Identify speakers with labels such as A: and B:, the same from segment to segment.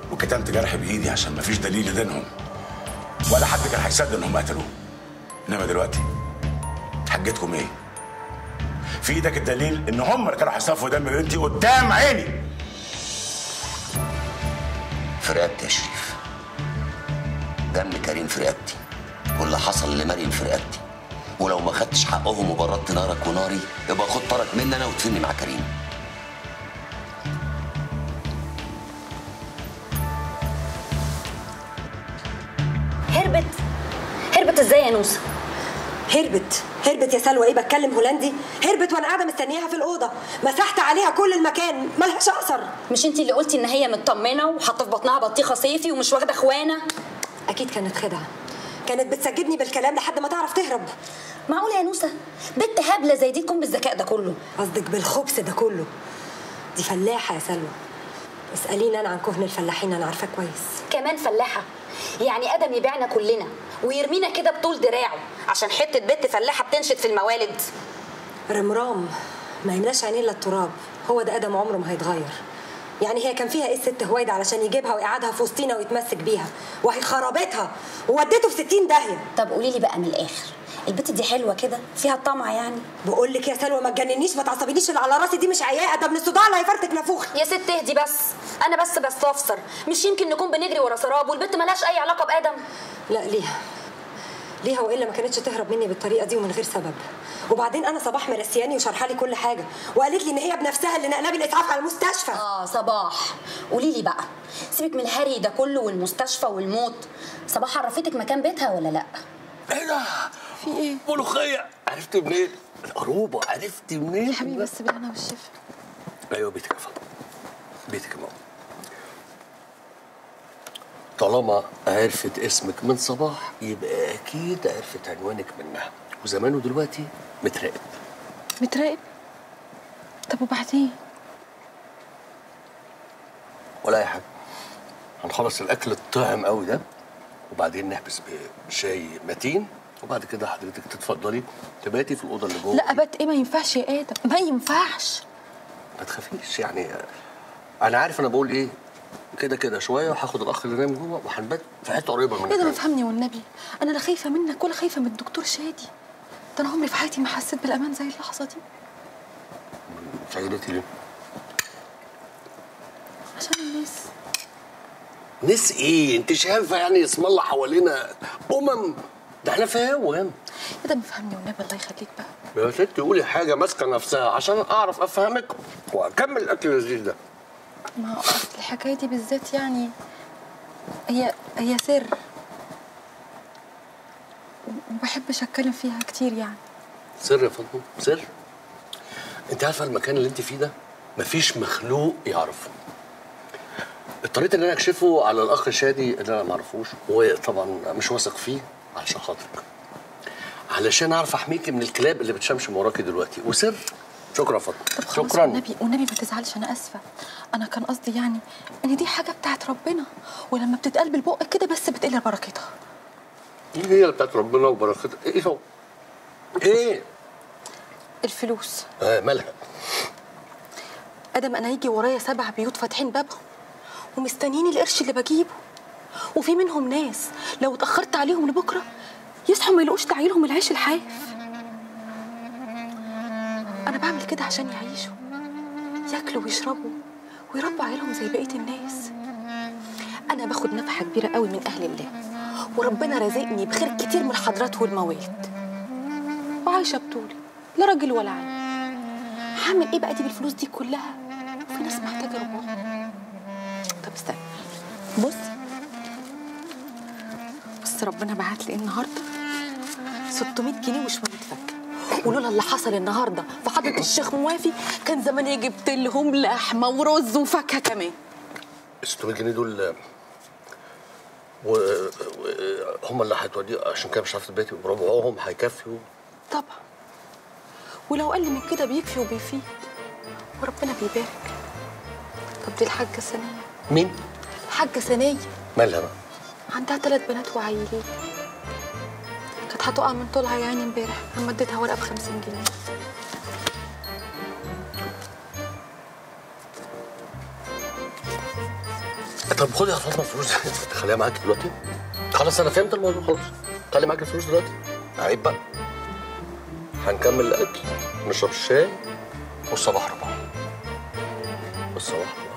A: وكتمت جرح بايدي عشان مفيش دليل يدينهم ولا حد كان هيصدق انهم قتلوه انما دلوقتي حجتكم ايه؟ في ايدك الدليل ان هم اللي كانوا هيصفوا دم بنتي قدام عيني
B: في رقبتي يا شريف دم كريم في رقبتي واللي حصل لمريم في رقبتي ولو ما خدتش حقهم وبردت نارك وناري يبقى خد طارك مني انا وتفني مع كريم
C: هربت هربت ازاي يا نوسه
D: هربت هربت يا سلوى ايه بتكلم هولندي هربت وانا قاعده مستنياها في الاوضه مسحت عليها كل المكان ملهاش اثر
C: مش انت اللي قلتي ان هي مطمنه وحاطه في بطنها بطيخه صيفي ومش واخده اخوانه
D: اكيد كانت خدعه كانت بتسجدني بالكلام لحد ما تعرف تهرب
C: معقوله يا نوسه بنت هبله زي دي تكون بالذكاء ده كله
D: قصدك بالخبث ده كله دي فلاحه يا سلوى اساليني انا عن كهن الفلاحين انا عارفاه كويس
C: كمان فلاحه يعني ادم يبيعنا كلنا ويرمينا كده بطول دراعه عشان حته بنت فلاحه بتنشد في الموالد
D: رمرام ما يملاش عينيه الا التراب هو ده ادم عمره ما هيتغير يعني هي كان فيها ايه الست هويدا علشان يجيبها ويقعدها في وسطينا ويتمسك بيها وهي خربتها وودته في 60 داهيه
C: طب قولي لي بقى من الاخر البت دي حلوه كده فيها طمع يعني
D: بقول لك يا سلوى ما تجننيش ما تعصبينيش اللي على راسي دي مش عياقه ده من الصداع اللي هيفرتك نافوخ
C: يا ست اهدي بس انا بس بستفسر مش يمكن نكون بنجري ورا سراب والبت ملهاش اي علاقه بادم
D: لا ليها ليها والا ما كانتش تهرب مني بالطريقه دي ومن غير سبب وبعدين انا صباح مرسياني وشرحه لي كل حاجه وقالت لي ان هي بنفسها اللي نقلها بالاسعاف على المستشفى
C: اه صباح قولي لي بقى سيبك من الهري ده كله والمستشفى والموت صباح عرفتك مكان بيتها ولا لا
E: ايه ده؟ في ايه؟ ملوخية عرفت منين؟ القروبة عرفت منين؟
F: يا حبيبي بس بالهنا والشفا
E: ايوه بيتك يا فندم بيتك يا ماما طالما عرفت اسمك من صباح يبقى اكيد عرفت عنوانك منها وزمانه دلوقتي متراقب
F: متراقب طب وبعدين
E: ولا اي حاجه هنخلص الاكل الطعم قوي ده وبعدين نحبس بشاي متين وبعد كده حضرتك تتفضلي تباتي في الاوضه اللي جوه
F: لا ابات ايه ما ينفعش يا ادم ما ينفعش
E: ما تخافيش يعني انا عارف انا بقول ايه كده كده شويه وهاخد الاخ اللي نايم جوه وهنبات في حته قريبه من
F: ايه ده
E: الكلام.
F: افهمني والنبي انا لا خايفه منك ولا خايفه من الدكتور شادي ده انا عمري في حياتي ما حسيت بالامان زي اللحظه دي
E: سيدتي ليه؟
F: عشان الناس
E: ناس ايه؟ انت شايفه يعني اسم الله حوالينا امم ده احنا فاهم
F: ايه ده مفهمني والنبي الله يخليك بقى
E: يا ست قولي حاجه ماسكه نفسها عشان اعرف افهمك واكمل الاكل اللذيذ ده
F: ما هو اصل الحكايه دي بالذات يعني هي هي سر وما بحبش اتكلم فيها كتير يعني
E: سر يا فاطمه سر انت عارفه المكان اللي انت فيه ده مفيش مخلوق يعرفه اضطريت ان انا اكشفه على الاخ شادي اللي انا ما اعرفوش وطبعا مش واثق فيه علشان خاطرك علشان اعرف احميكي من الكلاب اللي بتشمشم وراكي دلوقتي وسر شكرا يا فاطمه
F: طب خلاص
E: شكرا
F: والنبي والنبي ما تزعلش انا اسفه انا كان قصدي يعني ان دي حاجه بتاعت ربنا ولما بتتقال بالبق كده بس بتقل بركتها
E: ايه هي اللي بتاعت ربنا وبركتها ايه هو ايه
F: الفلوس
E: آه مالها
F: ادم انا يجي ورايا سبع بيوت فاتحين بابهم ومستنيين القرش اللي بجيبه وفي منهم ناس لو اتاخرت عليهم لبكره يصحوا ما يلاقوش تعيلهم العيش الحاف انا بعمل كده عشان يعيشوا ياكلوا ويشربوا ويربوا عيالهم زي بقيه الناس انا باخد نفحه كبيره قوي من اهل الله وربنا رازقني بخير كتير من الحضرات والموالد وعايشه بطولي لا راجل ولا عين هعمل ايه بقى دي بالفلوس دي كلها وفي ناس محتاجه ربنا طب استنى بص بص ربنا بعت لي النهارده 600 جنيه وشويه فكه ولولا اللي حصل النهارده في حضره الشيخ موافي كان زماني جبت لهم لحمه ورز وفاكهه كمان
E: ال 600 جنيه دول و... و... هم اللي هتوديه عشان كده مش عارف البيت بربعهم هيكفيوا
F: طبعا ولو قل من كده بيكفي وبيفيد وربنا بيبارك طب دي الحاجه سنيه
E: مين؟
F: الحاجه سنيه
E: مالها بقى؟
F: عندها ثلاث بنات وعيلين كانت هتقع من طولها يعني امبارح لما اديتها ورقه ب 50 جنيه
E: طب خدي يا فاطمه الفلوس خليها معاكي دلوقتي خلاص انا فهمت الموضوع خلاص خلي معاكي الفلوس دلوقتي عيب بقى هنكمل الاكل نشرب الشاي والصباح ربع والصباح ربع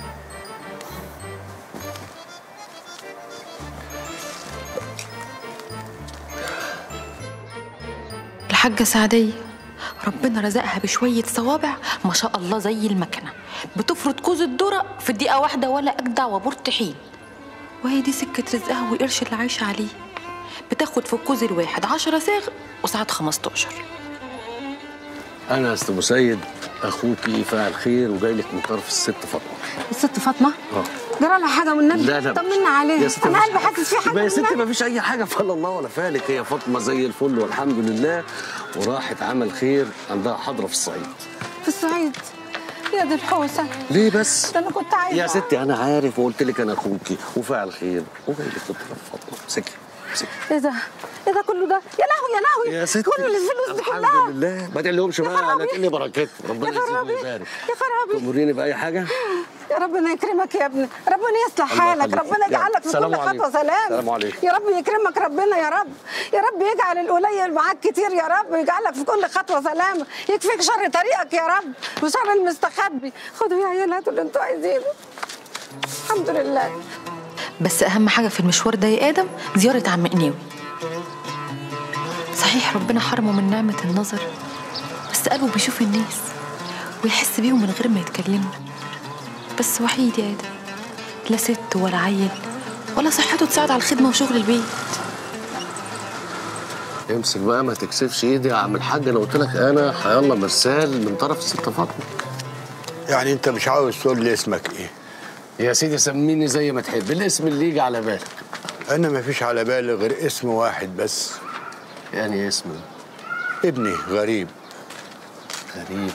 F: الحاجة سعدية ربنا رزقها بشوية صوابع ما شاء الله زي المكنة بتفرط كوز الذرة في دقيقة واحدة ولا أجدع وبور طحين وهي دي سكة رزقها والقرش اللي عايشة عليه بتاخد في الكوز الواحد عشرة صاغ وساعات خمستاشر
E: انا يا استاذ ابو سيد اخوكي فاعل خير وجاي لك من طرف الست فاطمه
G: الست فاطمه
E: اه
G: جرى لها حاجه والنبي
E: لا لا
G: طمنا عليها
E: يا ستي
G: انا
E: مفيش
G: قلبي حاسس في حاجه
E: يا ستي
G: والنبي.
E: ما فيش اي حاجه فلا الله ولا فالك هي فاطمه زي الفل والحمد لله وراحت عمل خير عندها حضره في الصعيد
G: في الصعيد يا دي الحوسه
E: ليه بس
G: ده انا كنت عايزه
E: يا ستي انا عارف وقلت لك انا اخوكي وفاعل خير وجاي لك من طرف فاطمه امسكي امسكي
G: ايه ده ايه ده كله ده يا لهوي يا لهوي
E: يا ستي
G: كل الفلوس دي
E: الحمد
G: كلها
E: لله ما تقلقهمش بقى
G: خرابي.
E: لا تقلي بركته ربنا
G: يا
E: يزيد
G: خرابي.
E: ويبارك
G: يا خرابي
E: تأمريني بأي حاجة؟
G: يا ربنا يكرمك يا ابني ربنا يصلح
E: الله
G: حالك
E: يخليك.
G: ربنا
E: يلا.
G: يجعلك في
E: سلام
G: كل
E: عليكم.
G: خطوه سلام
E: سلام عليكم.
G: يا رب يكرمك ربنا يا رب يا رب يجعل القليل معاك كتير يا رب ويجعلك في كل خطوه سلام يكفيك شر طريقك يا رب وشر المستخبي خدوا يا عيال هاتوا اللي انتوا عايزينه الحمد لله
F: بس أهم حاجة في المشوار ده يا آدم زيارة عم قناوي صحيح ربنا حرمه من نعمة النظر بس قلبه بيشوف الناس ويحس بيهم من غير ما يتكلموا بس وحيد يا آدم لا ست ولا عيل ولا صحته تساعد على الخدمة وشغل البيت
E: امسك بقى ما تكسفش ايدي يا عم الحاج انا قلت لك انا حيالله مرسال من طرف الست فاطمه
H: يعني انت مش عاوز تقول لي اسمك ايه
E: يا سيدي سميني زي ما تحب الاسم اللي يجي على بالك
H: انا ما فيش على بالي غير اسم واحد بس
E: يعني إيه اسم
H: ابني غريب
E: غريب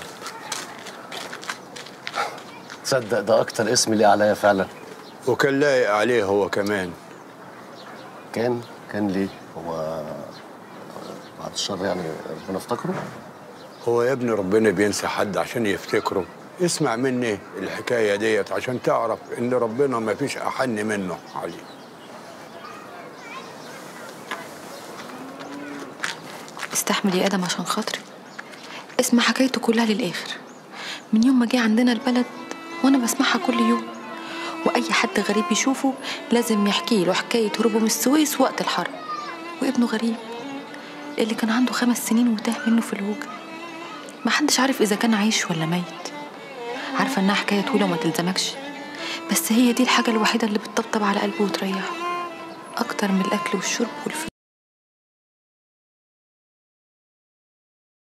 E: تصدق ده اكتر اسم ليه عليا فعلا
H: وكان لايق عليه هو كمان
E: كان كان ليه هو بعد الشر يعني ربنا افتكره
H: هو يا ابني ربنا بينسى حد عشان يفتكره اسمع مني الحكاية ديت عشان تعرف ان ربنا ما فيش احن منه عليه
F: استحمل يا آدم عشان خاطري اسمع حكايته كلها للآخر من يوم ما جه عندنا البلد وأنا بسمعها كل يوم وأي حد غريب يشوفه لازم يحكي له حكاية هروبه من السويس وقت الحرب وابنه غريب اللي كان عنده خمس سنين وتاه منه في الهوجة محدش عارف إذا كان عايش ولا ميت عارفة إنها حكاية طويلة وما تلزمكش بس هي دي الحاجة الوحيدة اللي بتطبطب على قلبه وتريحه أكتر من الأكل والشرب والفلوس